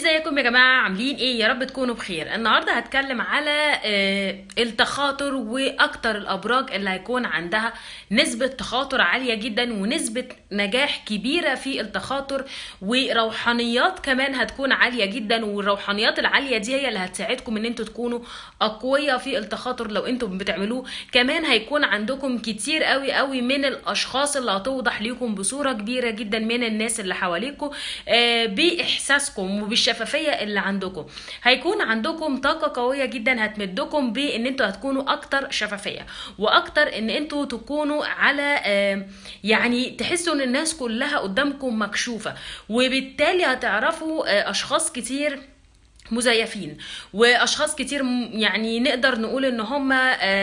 ازيكم يا جماعة عاملين ايه يا رب تكونوا بخير النهاردة هتكلم على آه، التخاطر واكتر الابراج اللي هيكون عندها نسبة تخاطر عالية جدا ونسبة نجاح كبيرة في التخاطر وروحانيات كمان هتكون عالية جدا والروحانيات العالية دي هي اللي هتساعدكم ان انتوا تكونوا اقوياء في التخاطر لو انتم بتعملوه كمان هيكون عندكم كتير قوي قوي من الاشخاص اللي هتوضح ليكم بصورة كبيرة جدا من الناس اللي حواليكم آه، باحساسكم وبالشفافيه اللي عندكم هيكون عندكم طاقه قويه جدا هتمدكم بان انتوا هتكونوا اكتر شفافيه واكتر ان انتوا تكونوا على آه، يعني تحسوا ان الناس كلها قدامكم مكشوفه وبالتالي هتعرفوا آه، اشخاص كتير مزيفين واشخاص كتير م- يعني نقدر نقول ان هم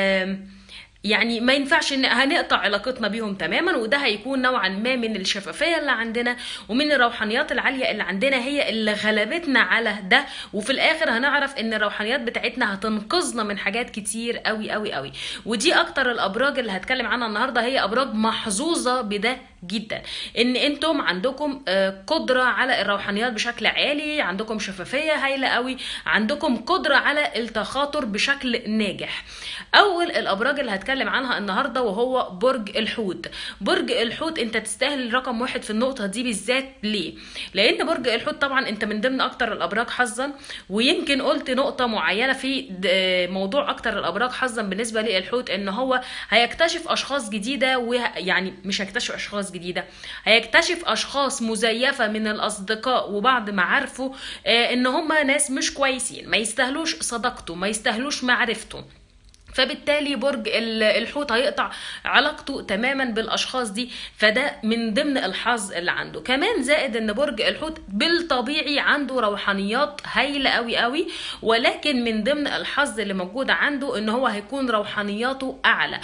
يعني ما ينفعش ان هنقطع علاقتنا بيهم تماما وده هيكون نوعا ما من الشفافيه اللي عندنا ومن الروحانيات العاليه اللي عندنا هي اللي غلبتنا على ده وفي الاخر هنعرف ان الروحانيات بتاعتنا هتنقذنا من حاجات كتير قوي قوي قوي ودي اكتر الابراج اللي هتكلم عنها النهارده هي ابراج محظوظه بده جدا ان انتم عندكم آه، قدره على الروحانيات بشكل عالي عندكم شفافيه هايله قوي عندكم قدره على التخاطر بشكل ناجح اول الابراج اللي هتكلم عنها النهارده وهو برج الحوت برج الحوت انت تستاهل رقم واحد في النقطه دي بالذات ليه لان برج الحوت طبعا انت من ضمن اكتر الابراج حظا ويمكن قلت نقطه معينه في د- موضوع اكتر الابراج حظا بالنسبه للحوت ان هو هيكتشف اشخاص جديده ويعني مش هيكتشف اشخاص جديده هيكتشف اشخاص مزيفه من الاصدقاء وبعد ما عرفوا آه، ان هم ناس مش كويسين ما يستاهلوش صداقته ما يستاهلوش معرفته فبالتالي برج ال- الحوت هيقطع علاقته تماما بالاشخاص دي فده من ضمن الحظ اللي عنده كمان زائد ان برج الحوت بالطبيعي عنده روحانيات هايله قوي قوي ولكن من ضمن الحظ اللي موجود عنده ان هو هيكون روحانياته اعلى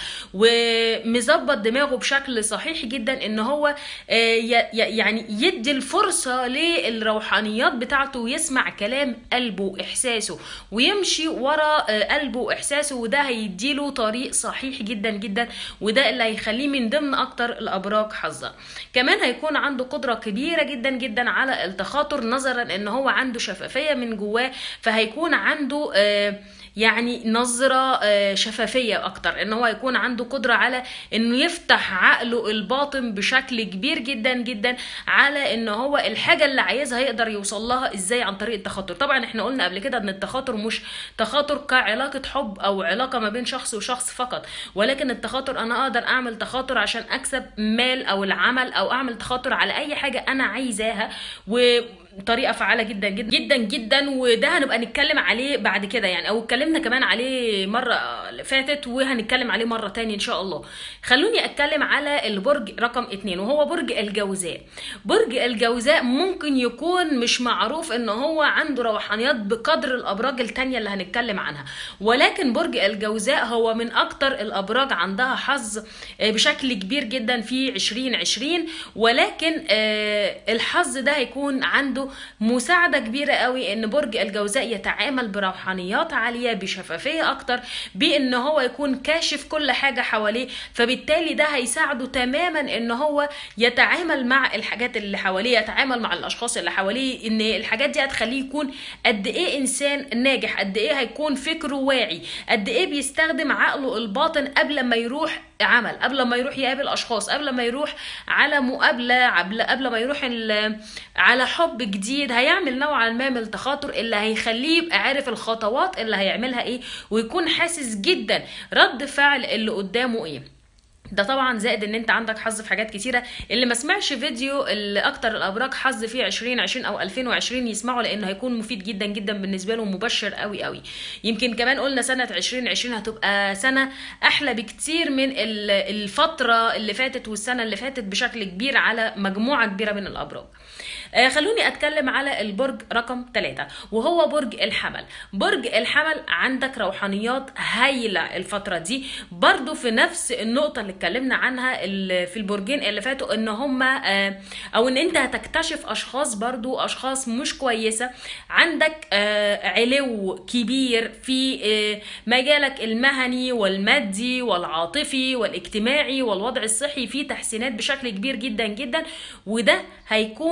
ومظبط دماغه بشكل صحيح جدا ان هو آه، ي- ي- يعني يدي الفرصه للروحانيات بتاعته ويسمع كلام قلبه واحساسه ويمشي ورا آه، قلبه واحساسه وده هيديله طريق صحيح جدا جدا وده اللي هيخليه من ضمن اكتر الابراج حظا كمان هيكون عنده قدره كبيره جدا جدا على التخاطر نظرا ان هو عنده شفافيه من جواه فهيكون عنده آه يعني نظرة آه، شفافية أكتر إن هو يكون عنده قدرة على إنه يفتح عقله الباطن بشكل كبير جدا جدا على إن هو الحاجة اللي عايزها يقدر يوصل لها إزاي عن طريق التخاطر طبعا إحنا قلنا قبل كده إن التخاطر مش تخاطر كعلاقة حب أو علاقة ما بين شخص وشخص فقط ولكن التخاطر أنا أقدر أعمل تخاطر عشان أكسب مال أو العمل أو أعمل تخاطر على أي حاجة أنا عايزاها و طريقه فعاله جدا جدا جدا جدا وده هنبقى نتكلم عليه بعد كده يعني او اتكلمنا كمان عليه مره اللي فاتت وهنتكلم عليه مره تاني ان شاء الله خلوني اتكلم على البرج رقم اتنين وهو برج الجوزاء برج الجوزاء ممكن يكون مش معروف ان هو عنده روحانيات بقدر الابراج التانية اللي هنتكلم عنها ولكن برج الجوزاء هو من اكتر الابراج عندها حظ آه، بشكل كبير جدا في 2020 ولكن آه، الحظ ده هيكون عنده مساعدة كبيرة قوي ان برج الجوزاء يتعامل بروحانيات عالية بشفافية اكتر بان هو يكون كاشف كل حاجة حواليه فبالتالي ده هيساعده تماما ان هو يتعامل مع الحاجات اللي حواليه يتعامل مع الاشخاص اللي حواليه ان الحاجات دي هتخليه يكون قد ايه انسان ناجح قد ايه هيكون فكره واعي قد ايه بيستخدم عقله الباطن قبل ما يروح عمل قبل ما يروح يقابل اشخاص قبل ما يروح على مقابله قبل قبل ما يروح ال- على حب جديد هيعمل نوعا ما من التخاطر اللي هيخليه يبقى عارف الخطوات اللي هيعملها ايه ويكون حاسس جدا رد فعل اللي قدامه ايه ده طبعا زائد ان انت عندك حظ في حاجات كتيره اللي ما سمعش فيديو اللي اكتر الابراج حظ فيه 2020 او 2020 يسمعه لانه هيكون مفيد جدا جدا بالنسبه له مبشر قوي قوي يمكن كمان قلنا سنه 2020 هتبقى سنه احلى بكتير من ال- الفتره اللي فاتت والسنه اللي فاتت بشكل كبير على مجموعه كبيره من الابراج آه، خلوني اتكلم على البرج رقم ثلاثة وهو برج الحمل برج الحمل عندك روحانيات هايلة الفترة دي برضو في نفس النقطة اللي اتكلمنا عنها ال- في البرجين اللي فاتوا ان هما آه، او ان انت هتكتشف اشخاص برضو اشخاص مش كويسة عندك آه، علو كبير في آه، مجالك المهني والمادي والعاطفي والاجتماعي والوضع الصحي فيه تحسينات بشكل كبير جدا جدا وده هيكون ليه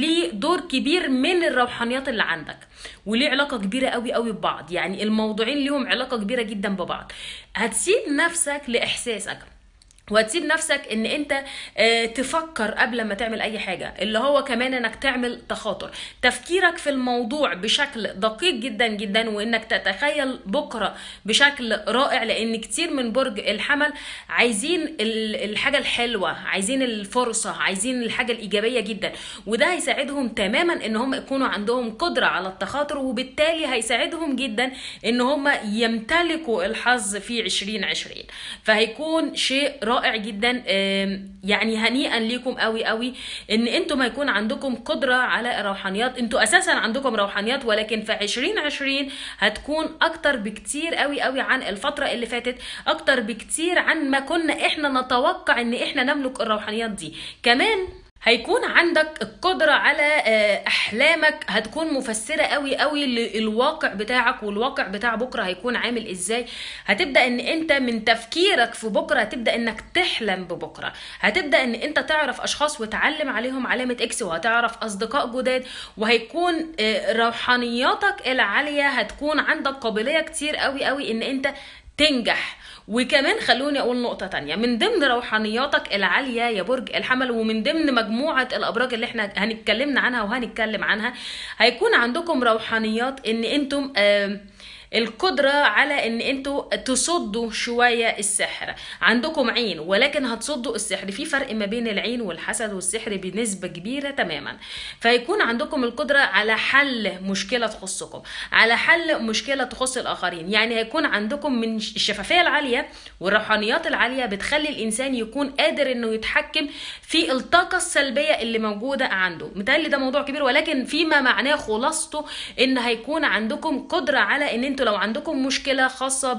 ليه دور كبير من الروحانيات اللي عندك وليه علاقه كبيره قوي قوي ببعض يعني الموضوعين ليهم علاقه كبيره جدا ببعض هتسيب نفسك لاحساسك وهتسيب نفسك ان انت آه، تفكر قبل ما تعمل اي حاجه اللي هو كمان انك تعمل تخاطر تفكيرك في الموضوع بشكل دقيق جدا جدا وانك تتخيل بكره بشكل رائع لان كتير من برج الحمل عايزين ال- الحاجه الحلوه عايزين الفرصه عايزين الحاجه الايجابيه جدا وده هيساعدهم تماما ان هم يكونوا عندهم قدره على التخاطر وبالتالي هيساعدهم جدا ان هم يمتلكوا الحظ في 2020 فهيكون شيء رائع جدا آم، يعني هنيئا ليكم قوي قوي ان انتم هيكون عندكم قدره على الروحانيات انتوا اساسا عندكم روحانيات ولكن في 2020 هتكون اكتر بكتير قوي قوي عن الفتره اللي فاتت اكتر بكتير عن ما كنا احنا نتوقع ان احنا نملك الروحانيات دي كمان هيكون عندك القدرة على آه، أحلامك هتكون مفسرة قوي قوي للواقع بتاعك والواقع بتاع بكرة هيكون عامل إزاي هتبدأ إن أنت من تفكيرك في بكرة هتبدأ إنك تحلم ببكرة هتبدأ إن أنت تعرف أشخاص وتعلم عليهم علامة إكس وهتعرف أصدقاء جداد وهيكون آه، روحانياتك العالية هتكون عندك قابلية كتير قوي قوي إن أنت تنجح وكمان خلوني اقول نقطة تانية من ضمن روحانياتك العالية يا برج الحمل ومن ضمن مجموعة الابراج اللي احنا هنتكلمنا عنها وهنتكلم عنها هيكون عندكم روحانيات ان انتم آم القدرة على ان انتوا تصدوا شوية السحر عندكم عين ولكن هتصدوا السحر في فرق ما بين العين والحسد والسحر بنسبة كبيرة تماما فيكون عندكم القدرة على حل مشكلة تخصكم على حل مشكلة تخص الآخرين يعني هيكون عندكم من الشفافية العالية والروحانيات العالية بتخلي الإنسان يكون قادر إنه يتحكم في الطاقة السلبية اللي موجودة عنده متهيألي ده موضوع كبير ولكن فيما معناه خلاصته إن هيكون عندكم قدرة على إن انتوا لو عندكم مشكلة خاصة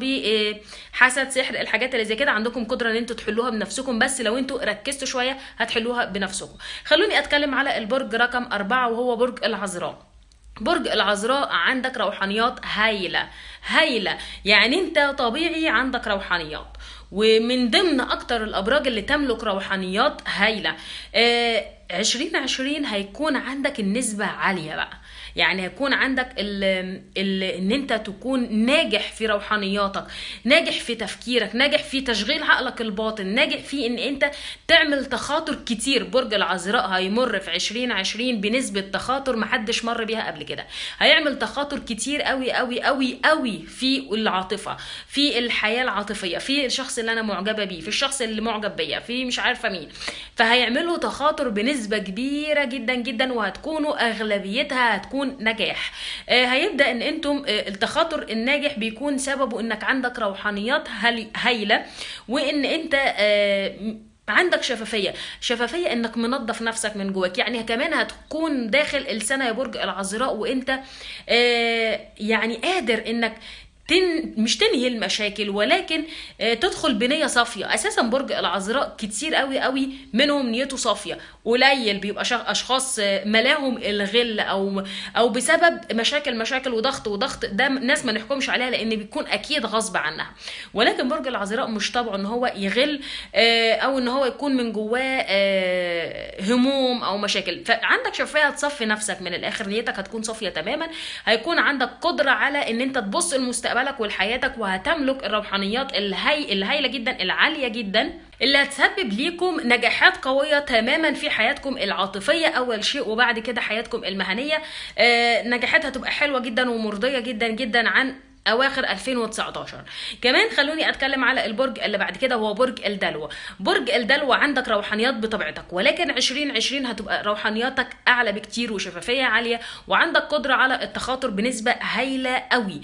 بحسد سحر الحاجات اللي زي كده عندكم قدرة إن انتوا تحلوها بنفسكم بس لو انتوا ركزتوا شوية هتحلوها بنفسكم خلوني أتكلم على البرج رقم أربعة وهو برج العذراء برج العذراء عندك روحانيات هايلة هايلة يعني انت طبيعي عندك روحانيات ومن ضمن اكتر الابراج اللي تملك روحانيات هايلة آه 2020 هيكون عندك النسبة عالية بقى يعني هيكون عندك ال ال ان انت تكون ناجح في روحانياتك ناجح في تفكيرك ناجح في تشغيل عقلك الباطن ناجح في ان انت تعمل تخاطر كتير برج العذراء هيمر في 2020 بنسبة تخاطر محدش مر بيها قبل كده هيعمل تخاطر كتير قوي قوي قوي قوي في العاطفة في الحياة العاطفية في الشخص اللي انا معجبة بيه في الشخص اللي معجب بيا في مش عارفة مين فهيعملوا تخاطر بنسبة كبيرة جدا جدا وهتكونوا اغلبيتها هتكون نجاح آه هيبدا ان انتم آه التخاطر الناجح بيكون سببه انك عندك روحانيات هل- هايله وان انت آه عندك شفافية شفافية انك منظف نفسك من جواك يعني كمان هتكون داخل السنة يا برج العذراء وانت آه يعني قادر انك تن مش تنهي المشاكل ولكن آه، تدخل بنيه صافيه اساسا برج العذراء كتير قوي قوي منهم نيته صافيه قليل بيبقى شخ- اشخاص آه، ملاهم الغل او او بسبب مشاكل مشاكل وضغط وضغط ده ناس ما نحكمش عليها لان بيكون اكيد غصب عنها ولكن برج العذراء مش طبعه ان هو يغل آه، او ان هو يكون من جواه آه، هموم او مشاكل فعندك شفافيه هتصفي نفسك من الاخر نيتك هتكون صافيه تماما هيكون عندك قدره على ان انت تبص لمستقبلك ولحياتك وهتملك الروحانيات الهي الهايله جدا العاليه جدا اللي هتسبب ليكم نجاحات قويه تماما في حياتكم العاطفيه اول شيء وبعد كده حياتكم المهنيه آه، نجاحات هتبقى حلوه جدا ومرضيه جدا جدا عن اواخر 2019 كمان خلوني اتكلم على البرج اللي بعد كده هو برج الدلو برج الدلو عندك روحانيات بطبيعتك ولكن 2020 هتبقى روحانياتك اعلى بكتير وشفافيه عاليه وعندك قدره على التخاطر بنسبه هايله قوي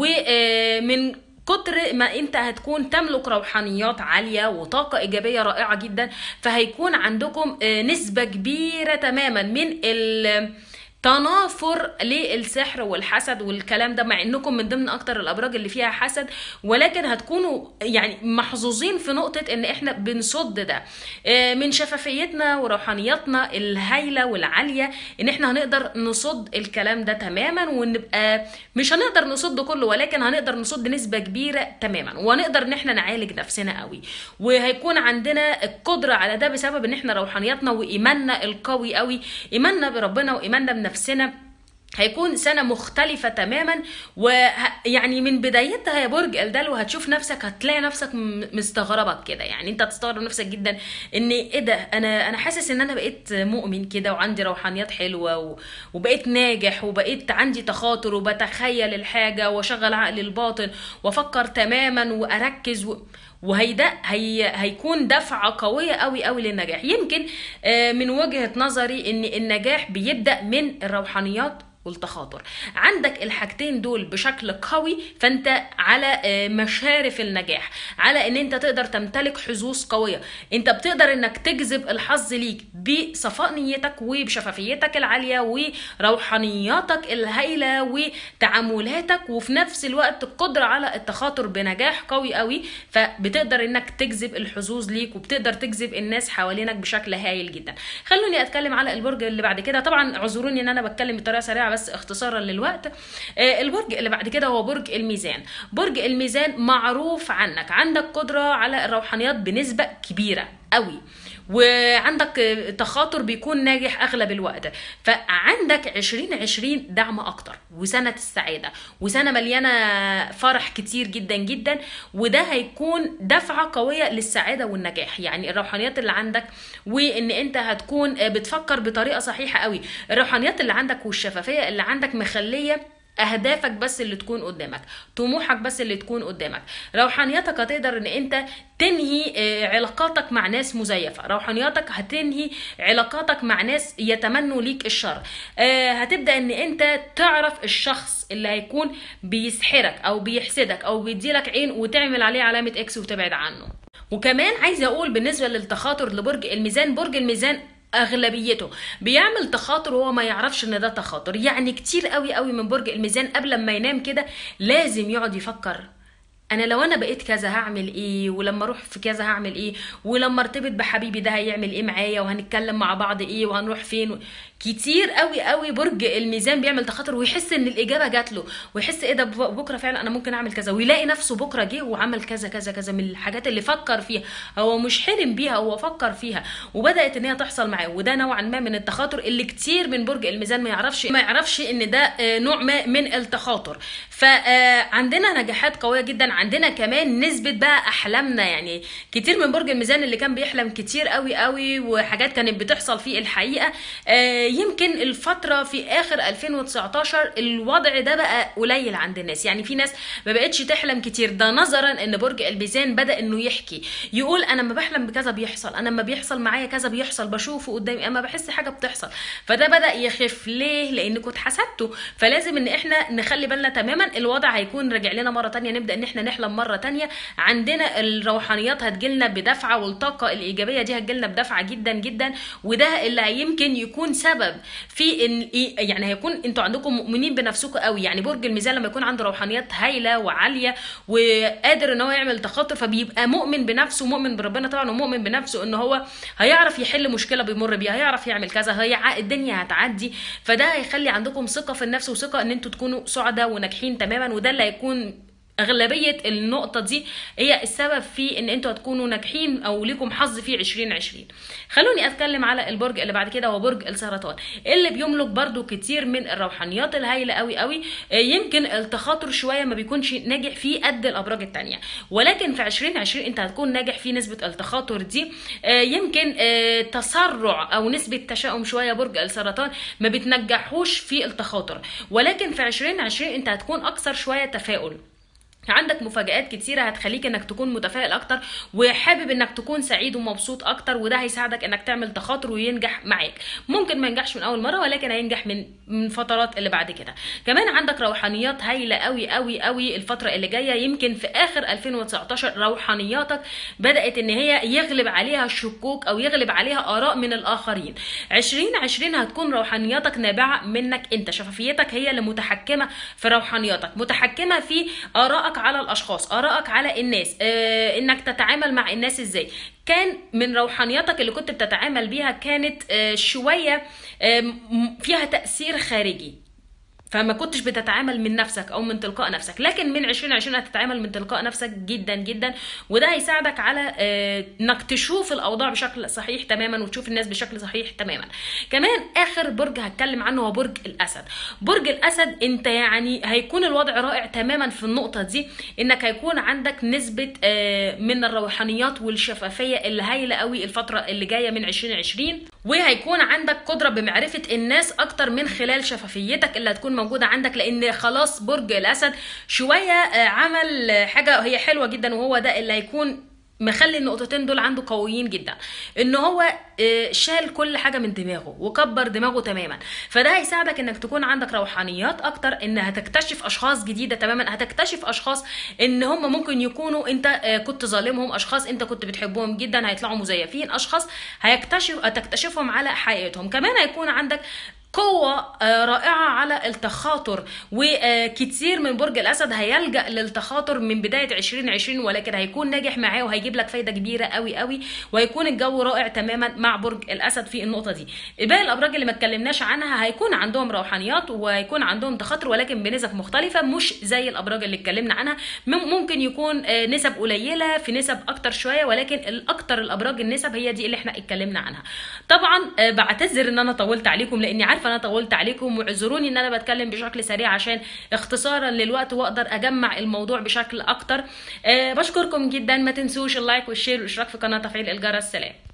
ومن كتر ما انت هتكون تملك روحانيات عالية وطاقة ايجابية رائعة جدا فهيكون عندكم آه، نسبة كبيرة تماما من ال تنافر للسحر والحسد والكلام ده مع انكم من ضمن اكتر الابراج اللي فيها حسد ولكن هتكونوا يعني محظوظين في نقطة ان احنا بنصد ده آه، من شفافيتنا وروحانياتنا الهايلة والعالية ان احنا هنقدر نصد الكلام ده تماما ونبقى مش هنقدر نصد كله ولكن هنقدر نصد نسبة كبيرة تماما وهنقدر ان احنا نعالج نفسنا قوي وهيكون عندنا القدرة على ده بسبب ان احنا روحانياتنا وايماننا القوي قوي ايماننا بربنا وايماننا بنفسنا هيكون سنة مختلفة تماما ويعني من بدايتها يا برج الدلو هتشوف نفسك هتلاقي نفسك م- مستغربك كده يعني انت هتستغرب نفسك جدا ان ايه ده انا انا حاسس ان انا بقيت مؤمن كده وعندي روحانيات حلوة و... وبقيت ناجح وبقيت عندي تخاطر وبتخيل الحاجة واشغل عقلي الباطن وافكر تماما واركز و... وهيدا هي هيكون دفعه قويه قوي قوي للنجاح يمكن آه، من وجهه نظري ان النجاح بيبدا من الروحانيات والتخاطر عندك الحاجتين دول بشكل قوي فانت على آه، مشارف النجاح على ان انت تقدر تمتلك حظوظ قويه انت بتقدر انك تجذب الحظ ليك بصفاء نيتك وبشفافيتك العاليه وروحانياتك الهائله وتعاملاتك وفي نفس الوقت القدره على التخاطر بنجاح قوي قوي فبتقدر انك تجذب الحظوظ ليك وبتقدر تجذب الناس حوالينك بشكل هايل جدا خلوني اتكلم على البرج اللي بعد كده طبعا اعذروني ان انا بتكلم بطريقه سريعه بس اختصارا للوقت آه، البرج اللي بعد كده هو برج الميزان برج الميزان معروف عنك عندك قدره على الروحانيات بنسبه كبيره قوي وعندك آه، تخاطر بيكون ناجح اغلب الوقت فعندك 2020 دعم اكتر وسنه السعاده وسنه مليانه فرح كتير جدا جدا وده هيكون دفعه قويه للسعاده والنجاح يعني الروحانيات اللي عندك وان انت هتكون آه، بتفكر بطريقه صحيحه قوي الروحانيات اللي عندك والشفافيه اللي عندك مخليه اهدافك بس اللي تكون قدامك طموحك بس اللي تكون قدامك روحانياتك هتقدر ان انت تنهي آه، علاقاتك مع ناس مزيفه روحانياتك هتنهي علاقاتك مع ناس يتمنوا ليك الشر آه، هتبدا ان انت تعرف الشخص اللي هيكون بيسحرك او بيحسدك او بيديلك عين وتعمل عليه علامه اكس وتبعد عنه وكمان عايزه اقول بالنسبه للتخاطر لبرج الميزان برج الميزان اغلبيته بيعمل تخاطر وهو ما يعرفش ان ده تخاطر يعني كتير قوي قوي من برج الميزان قبل ما ينام كده لازم يقعد يفكر انا لو انا بقيت كذا هعمل ايه ولما اروح في كذا هعمل ايه ولما ارتبط بحبيبي ده هيعمل ايه معايا وهنتكلم مع بعض ايه وهنروح فين كتير قوي قوي برج الميزان بيعمل تخاطر ويحس ان الاجابه جات له ويحس ايه ده ب- بكره فعلا انا ممكن اعمل كذا ويلاقي نفسه بكره جه وعمل كذا كذا كذا من الحاجات اللي فكر فيها هو مش حلم بيها هو فكر فيها وبدات ان هي تحصل معاه وده نوعا ما من التخاطر اللي كتير من برج الميزان ما يعرفش ما يعرفش ان ده آه، نوع ما من التخاطر فعندنا نجاحات قويه جدا عندنا كمان نسبه بقى احلامنا يعني كتير من برج الميزان اللي كان بيحلم كتير قوي قوي وحاجات كانت بتحصل فيه الحقيقه آه، يمكن الفتره في اخر 2019 الوضع ده بقى قليل عند الناس يعني في ناس ما بقتش تحلم كتير ده نظرا ان برج الميزان بدا انه يحكي يقول انا لما بحلم بكذا بيحصل انا لما بيحصل معايا كذا بيحصل بشوفه قدامي اما بحس حاجه بتحصل فده بدا يخف ليه لانكم اتحسدتوا فلازم ان احنا نخلي بالنا تماما الوضع هيكون راجع لنا مره تانية نبدا ان احنا نحلم مره تانية عندنا الروحانيات هتجيلنا بدفعه والطاقه الايجابيه دي هتجيلنا بدفعه جدا جدا وده اللي يمكن يكون سبب في ان إيه- يعني هيكون انتوا عندكم مؤمنين بنفسكم قوي يعني برج الميزان لما يكون عنده روحانيات هايله وعاليه وقادر ان هو يعمل تخاطر فبيبقى مؤمن بنفسه مؤمن بربنا طبعا ومؤمن بنفسه ان هو هيعرف يحل مشكله بيمر بيها هيعرف يعمل كذا هي الدنيا هتعدي فده هيخلي عندكم ثقه في النفس وثقه ان انتوا تكونوا سعداء وناجحين تماما وده اللي هيكون أغلبية النقطة دي هي السبب في إن أنتوا هتكونوا ناجحين أو ليكم حظ في 2020 خلوني أتكلم على البرج اللي بعد كده هو برج السرطان اللي بيملك برضو كتير من الروحانيات الهائلة قوي قوي آه، يمكن التخاطر شوية ما بيكونش ناجح فيه قد الأبراج التانية ولكن في 2020 أنت هتكون ناجح في نسبة التخاطر دي آه، يمكن آه، تسرع أو نسبة تشاؤم شوية برج السرطان ما بتنجحوش في التخاطر ولكن في 2020 أنت هتكون أكثر شوية تفاؤل عندك مفاجآت كتيرة هتخليك انك تكون متفائل اكتر وحابب انك تكون سعيد ومبسوط اكتر وده هيساعدك انك تعمل تخاطر وينجح معاك ممكن ما ينجحش من اول مرة ولكن هينجح من من فترات اللي بعد كده كمان عندك روحانيات هايلة قوي قوي قوي الفترة اللي جاية يمكن في اخر 2019 روحانياتك بدأت ان هي يغلب عليها الشكوك او يغلب عليها اراء من الاخرين 2020 هتكون روحانياتك نابعة منك انت شفافيتك هي اللي متحكمة في روحانياتك متحكمة في ارائك على الاشخاص ارائك على الناس آه انك تتعامل مع الناس ازاي كان من روحانياتك اللي كنت بتتعامل بيها كانت آه شويه آه م- فيها تاثير خارجي فما كنتش بتتعامل من نفسك او من تلقاء نفسك لكن من 2020 هتتعامل من تلقاء نفسك جدا جدا وده هيساعدك على آه، انك تشوف الاوضاع بشكل صحيح تماما وتشوف الناس بشكل صحيح تماما كمان اخر برج هتكلم عنه هو برج الاسد برج الاسد انت يعني هيكون الوضع رائع تماما في النقطه دي انك هيكون عندك نسبه آه، من الروحانيات والشفافيه اللي هايله قوي الفتره اللي جايه من 2020 وهيكون عندك قدره بمعرفه الناس اكتر من خلال شفافيتك اللي هتكون موجوده عندك لان خلاص برج الاسد شويه آه، عمل آه، حاجه هي حلوه جدا وهو ده اللي هيكون مخلي النقطتين دول عنده قويين جدا ان هو آه، شال كل حاجه من دماغه وكبر دماغه تماما فده هيساعدك انك تكون عندك روحانيات اكتر ان هتكتشف اشخاص جديده تماما هتكتشف اشخاص ان هم ممكن يكونوا انت آه، كنت ظالمهم اشخاص انت كنت بتحبهم جدا هيطلعوا مزيفين اشخاص هيكتشف هتكتشفهم على حقيقتهم كمان هيكون عندك قوة آه، رائعة على التخاطر وكتير من برج الأسد هيلجأ للتخاطر من بداية 2020 ولكن هيكون ناجح معاه وهيجيب لك فايدة كبيرة قوي قوي وهيكون الجو رائع تماما مع برج الأسد في النقطة دي باقي الأبراج اللي ما اتكلمناش عنها هيكون عندهم روحانيات وهيكون عندهم تخاطر ولكن بنسب مختلفة مش زي الأبراج اللي اتكلمنا عنها مم- ممكن يكون آه، نسب قليلة في نسب أكتر شوية ولكن الأكتر الأبراج النسب هي دي اللي احنا اتكلمنا عنها طبعا آه، بعتذر ان انا طولت عليكم لاني عارفه انا طولت عليكم واعذروني ان انا بتكلم بشكل سريع عشان اختصارا للوقت واقدر اجمع الموضوع بشكل اكتر آه، بشكركم جدا ما تنسوش اللايك والشير والاشتراك في قناه تفعيل الجرس سلام